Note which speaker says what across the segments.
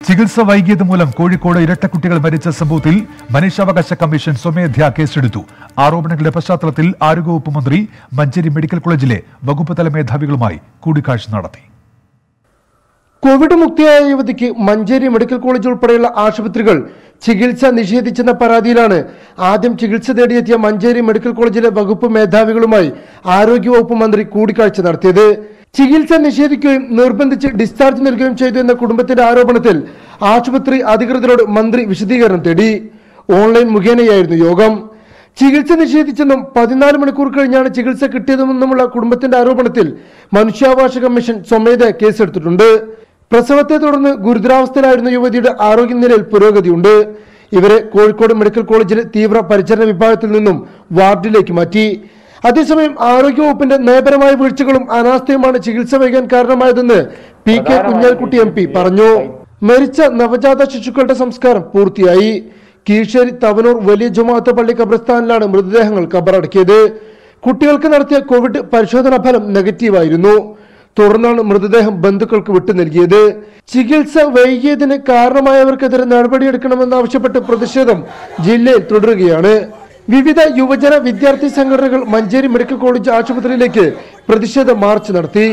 Speaker 1: ചികിത്സ വൈകിയത് മൂലം കോഴിക്കോട് ഇരട്ടക്കുട്ടികൾ മരിച്ച സംഭവത്തിൽ മനുഷ്യാവകാശ കമ്മീഷൻ സ്വമേധ്യാ കേസെടുത്തു ആരോപണങ്ങളുടെ പശ്ചാത്തലത്തിൽ ആരോഗ്യവകുപ്പ് മന്ത്രി മഞ്ചേരി മെഡിക്കൽ കോളേജിലെ വകുപ്പ് തല മേധാവികളുമായി കൂടിക്കാഴ്ച നടത്തി
Speaker 2: കോവിഡ് മുക്തിയായ യുവതിക്ക് മഞ്ചേരി മെഡിക്കൽ കോളേജ് ഉൾപ്പെടെയുള്ള ആശുപത്രികൾ ചികിത്സ നിഷേധിച്ചെന്ന പരാതിയിലാണ് ആദ്യം ചികിത്സ തേടിയെത്തിയ മഞ്ചേരി മെഡിക്കൽ കോളേജിലെ വകുപ്പ് മേധാവികളുമായി ആരോഗ്യവകുപ്പ് മന്ത്രി കൂടിക്കാഴ്ച നടത്തിയത് ചികിത്സ നിഷേധിക്കുകയും നിർബന്ധിച്ച് ഡിസ്ചാർജ് നൽകുകയും ചെയ്തു എന്ന കുടുംബത്തിന്റെ ആരോപണത്തിൽ ആശുപത്രി അധികൃതരോട് മന്ത്രി വിശദീകരണം തേടി ഓൺലൈൻ മുഖേനയായിരുന്നു യോഗം ചികിത്സ നിഷേധിച്ചെന്നും പതിനാല് മണിക്കൂർ കഴിഞ്ഞാണ് ചികിത്സ കിട്ടിയതെന്നുമുള്ള കുടുംബത്തിന്റെ ആരോപണത്തിൽ മനുഷ്യാവകാശ കമ്മീഷൻ സ്വമേധ കേസെടുത്തിട്ടുണ്ട് പ്രസവത്തെ തുടർന്ന് ഗുരുതരാവസ്ഥയിലായിരുന്ന യുവതിയുടെ ആരോഗ്യനിലയിൽ പുരോഗതിയുണ്ട് ഇവരെ കോഴിക്കോട് മെഡിക്കൽ കോളേജിലെ തീവ്ര പരിചരണ വിഭാഗത്തിൽ നിന്നും വാർഡിലേക്ക് മാറ്റി അതേസമയം ആരോഗ്യവകുപ്പിന്റെ നയപരമായ വീഴ്ചകളും അനാസ്ഥയുമാണ് ചികിത്സ വൈകാൻ കാരണമായതെന്ന് P K Kunhalikutty M P പറഞ്ഞു മരിച്ച നവജാത ശിശുക്കളുടെ സംസ്കാരം പൂർത്തിയായി കീഴ്ശ്ശേരി തവനൂർ വലിയ ജുമാഅത്ത് പള്ളി ഖബർസ്ഥാനിലാണ് മൃതദേഹങ്ങൾ ഖബറടക്കിയത് കുട്ടികൾക്ക് നടത്തിയ കോവിഡ് പരിശോധനാ ഫലം നെഗറ്റീവായിരുന്നു തുടർന്നാണ് മൃതദേഹം ബന്ധുക്കൾക്ക് വിട്ടു നൽകിയത് ചികിത്സ വൈകിയതിന് കാരണമായവർക്കെതിരെ നടപടിയെടുക്കണമെന്നാവശ്യപ്പെട്ട് പ്രതിഷേധം ജില്ലയിൽ തുടരുകയാണ് വിവിധ യുവജന വിദ്യാർത്ഥി സംഘടനകൾ മഞ്ചേരി മെഡിക്കൽ കോളേജ് ആശുപത്രിയിലേക്ക് പ്രതിഷേധ മാർച്ച് നടത്തി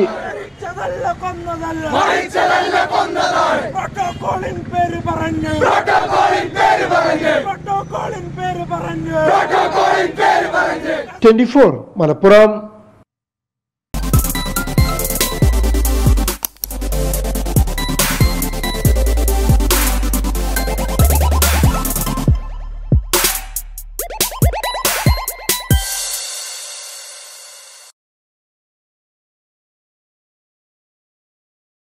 Speaker 3: മരിച്ചതല്ല കൊന്നതാണ് പ്രോട്ടോകോളിൻ പേര് പറഞ്ഞു പ്രോട്ടോകോളിൻ പേര് പറഞ്ഞു
Speaker 2: ട്വന്റി മലപ്പുറം